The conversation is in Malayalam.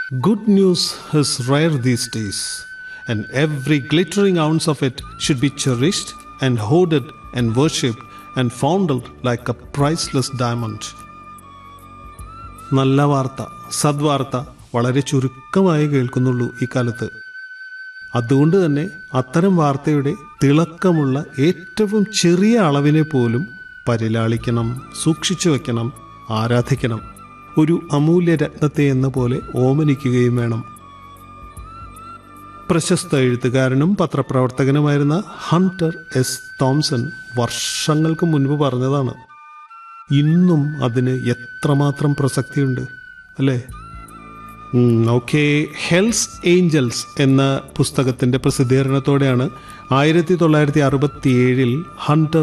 Good news is rare these days, and every glittering ounce of it should be cherished and hoarded and worshipped and fondled like a priceless diamond. നല്ല വാർത്ത സദ്വാർത്ത വളരെ ചുരുക്കമായി കേൾക്കുന്നുള്ളൂ ഇക്കാലത്ത് അതുകൊണ്ട് തന്നെ അത്തരം വാർത്തയുടെ തിളക്കമുള്ള ഏറ്റവും ചെറിയ അളവിനെ പോലും പരിലാളിക്കണം സൂക്ഷിച്ചു വെക്കണം ആരാധിക്കണം ഒരു അമൂല്യ രത്നത്തെ എന്ന പോലെ ഓമനിക്കുകയും വേണം പ്രശസ്ത എഴുത്തുകാരനും പത്രപ്രവർത്തകനുമായിരുന്ന ഹണ്ടർ എസ് തോംസൺ വർഷങ്ങൾക്ക് മുൻപ് പറഞ്ഞതാണ് ഇന്നും അതിന് എത്രമാത്രം പ്രസക്തിയുണ്ട് അല്ലേ ഓക്കെ ഹെൽസ് ഏഞ്ചൽസ് എന്ന പുസ്തകത്തിന്റെ പ്രസിദ്ധീകരണത്തോടെയാണ് ആയിരത്തി തൊള്ളായിരത്തി അറുപത്തി ഏഴിൽ ഹണ്ടർ